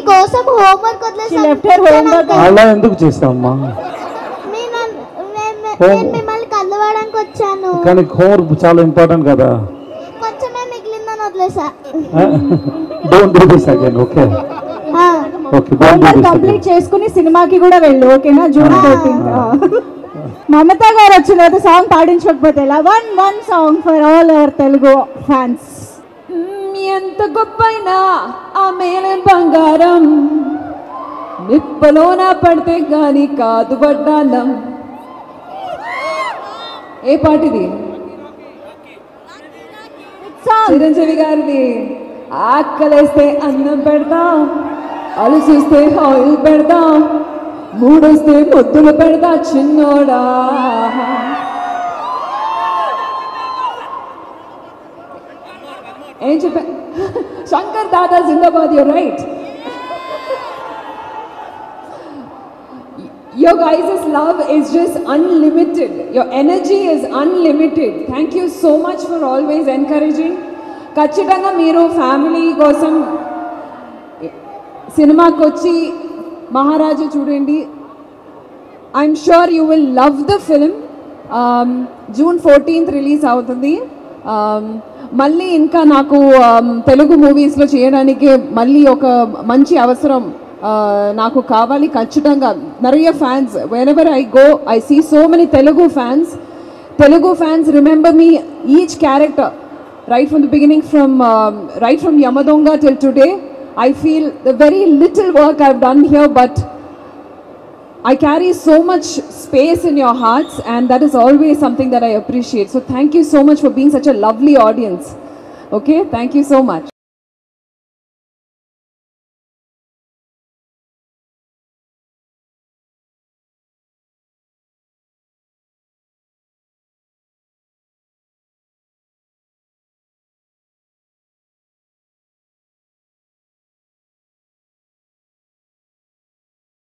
మీకోసం homework She left her homework. అలా ఎందుకు చేసావమ్మా నేను మిమ్మల్ని కలవడానికి వచ్చాను కానీ హోంవర్క్ చాలా ఇంపార్టెంట్ కదా కొంచెమే మిగిలిందని వదిలేసా don't do this again okay ah, okay don't do this complete చేసుకుని సినిమాకి కూడా వెళ్ళు ఓకేనా జూన్ ఫోర్టీన్త్ మమతా గారు వచ్చిన తర్వాత సాంగ్ పాడించకపోతే ఎలా one one song for all our Telugu fans ఎంత గొప్పైనా ఆ మేలే బంగారం నిప్పలోన పడితే గాని కాదు వడ్డానం ఏ పాటిది చిరంజీవి గారిది ఆకలేస్తే అన్నం పెడతాం అలు చూస్తే ఆయిల్ పెడతాం మూడొస్తే ముద్దులు పెడతా చిన్నోడా ఏం చెప్పా Shankar Dada Zindabad you right Your guys' love is just unlimited. Your energy is unlimited. Thank you so much for always encouraging. ఖచ్చితంగా మీరు ఫ్యామిలీ కోసం సినిమాకి వచ్చి మహారాజు చూడండి I'm sure you will love the film June fourteenth release అవుతుంది Um, మళ్ళీ ఇంకా నాకు um, తెలుగు మూవీస్లో చేయడానికి మళ్ళీ ఒక మంచి అవసరం uh, నాకు కావాలి ఖచ్చితంగా நிறைய fans whenever I go I see so many Telugu fans Telugu fans remember me each character right from the beginning from um, right from Yamadonga till today I feel the very little work I've done here but I carry so much space in your hearts, and that is always something that I appreciate. So, thank you so much for being such a lovely audience. Okay, thank you so much.